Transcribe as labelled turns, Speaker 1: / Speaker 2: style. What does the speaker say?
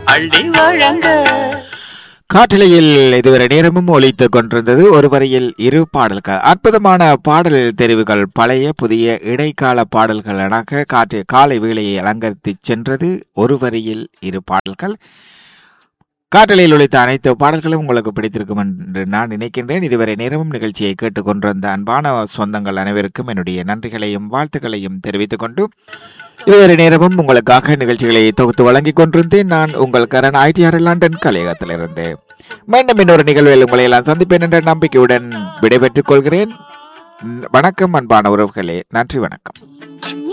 Speaker 1: அள்ளி வழங்க
Speaker 2: காற்றலையில் இதுவரை நேரமும் ஒலித்துக் கொண்டிருந்தது ஒரு வரியில் இரு பாடல்கள் அற்புதமான பாடல் தெரிவுகள் பழைய புதிய இடைக்கால பாடல்கள் என காற்று காலை வேளையை அலங்கரித்து சென்றது ஒரு வரியில் இரு பாடல்கள் காற்றலையில் ஒலித்த அனைத்து பாடல்களும் உங்களுக்கு பிடித்திருக்கும் என்று நான் நினைக்கின்றேன் இதுவரை நேரமும் நிகழ்ச்சியை கேட்டுக்கொண்டிருந்த அன்பான சொந்தங்கள் அனைவருக்கும் என்னுடைய நன்றிகளையும் வாழ்த்துக்களையும் தெரிவித்துக் கொண்டு இதுவரை நேரமும் உங்களுக்காக நிகழ்ச்சிகளை தொகுத்து வழங்கிக் கொண்டிருந்தேன் நான் உங்கள் கரண் ஐடிஆர் லண்டன் கலையகத்திலிருந்து மீண்டும் இன்னொரு நிகழ்வில் உங்களை எல்லாம் சந்திப்பேன் என்ற நம்பிக்கையுடன் விடைபெற்றுக் கொள்கிறேன் வணக்கம் அன்பான உறவுகளே நன்றி வணக்கம்